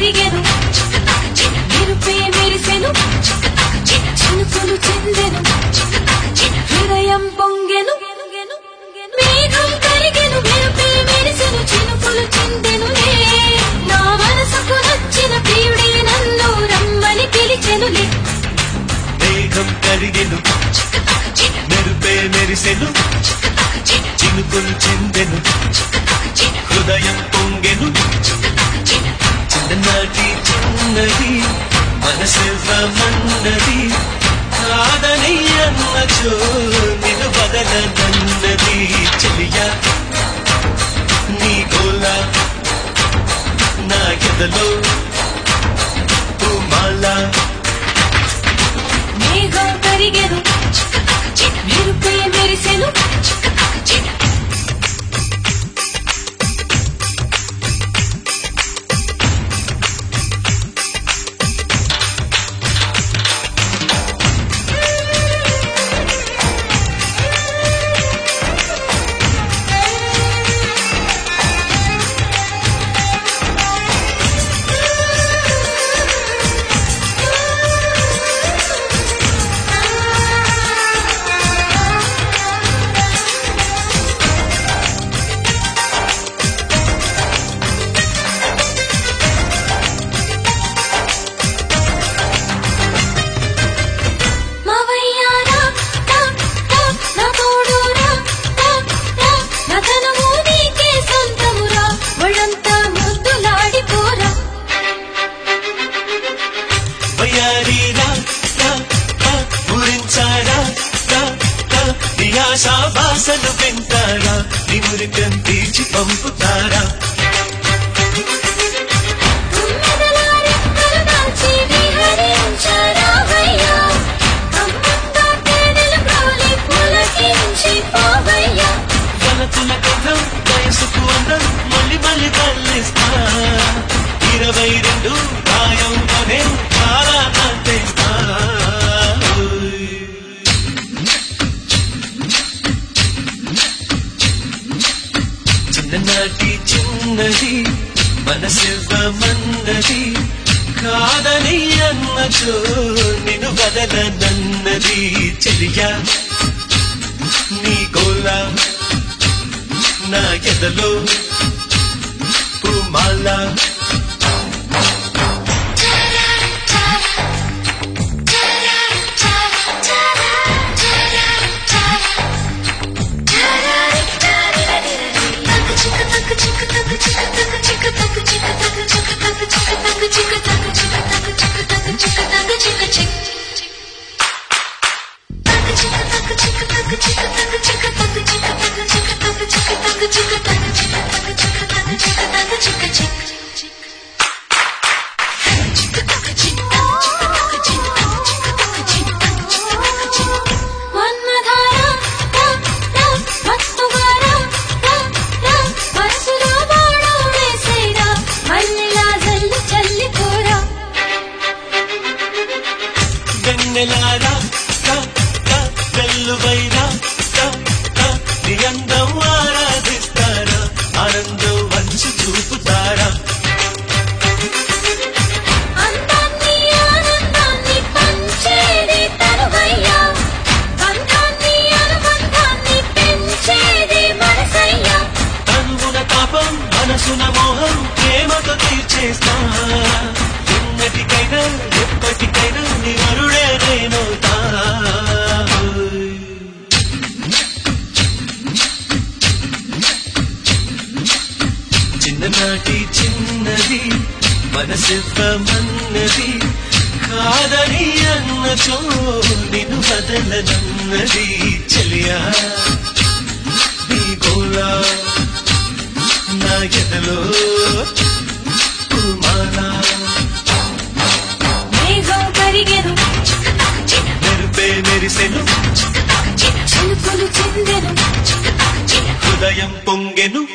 కరిగెను మెరుపే మెరిసెను చినుకులు చెందెను హృదయం పొంగెను మేఘం కరిగెను మెరుపే మెరిసెను చినుకులు చెందెనులే నా మనసుకు నచ్చిన ప్రియుడే నన్ను రమ్మని పిలిచెనులే మేఘం కరిగెను మెరుపే మెరిసెను చినుకులు చిందెను హృదయం పొంగెను చిన్ననాటి చిన్నది మనసివ్వమన్నది కాదని అన్నచో నిన్ను బదలనన్నది చెలియా నీ గోల నా ఎదలో పూమాల మేఘం కరిగెను మెరుపే మెరిసెను మావయ్యారా రా రా నా తోడురా రా రా నా తనము నీకే సొంతమురా ఒళ్ళంతా ముద్దులాడిపోరా వయ్యారీరా రా రా గురించారా రా రా నీ ఆశా భాషలు వింటారా నీ మురికం తీర్చి పంపుతారా తుమ్మెదలారెక్కలు దాల్చి విహరించారా వయ్యా అమ్మంగా తేనెలు ప్రోలి పులకించి పోవయ్యా వలతుల కథం వయసుకు అందం మళ్ళీ మళ్ళీ తల్లిస్తా ఇరవై రెండు ప్రాయంలోనే చాలా అంతేస్తా చిన్ననాటి చిన్నది మనసివ్వమన్నది కాదని అన్నచో నిన్ను వదలనన్నది చెలియా నీ గోల నా ఎదలో పూమాల మన్మధారా రా రా మత్తుగారా రా రా మనసులో బాణం వేసేరా మల్లెలా జల్లి చల్లిపోరా వెన్నెలారా రా, రా, వెల్లువైరా రా, రా, నీ అందం ఆరాధిస్తారా ఆనందం వంచి చూపుతారా అందాన్ని ఆనందాన్ని పంచేది తనువయ్యా బంధాన్ని అనుబంధాన్ని పెంచేది మనసయ్యా తనువున తాపం మనసున మోహం ప్రేమతో తీర్చేస్తా ఎన్నటికైనా ఎప్పటికైనా నీ వరుడే నేనవుతా చిన్ననాటి చిన్నది మనసివ్వమన్నది కాదని అన్నచో నిన్ను బదలనన్నది చెలియా నీ గోళా నా ఎదలో పూమాల మేఘం కరిగెను మెరుపే మెరిసెను చినుకులు చెందెను హృదయం పొంగెను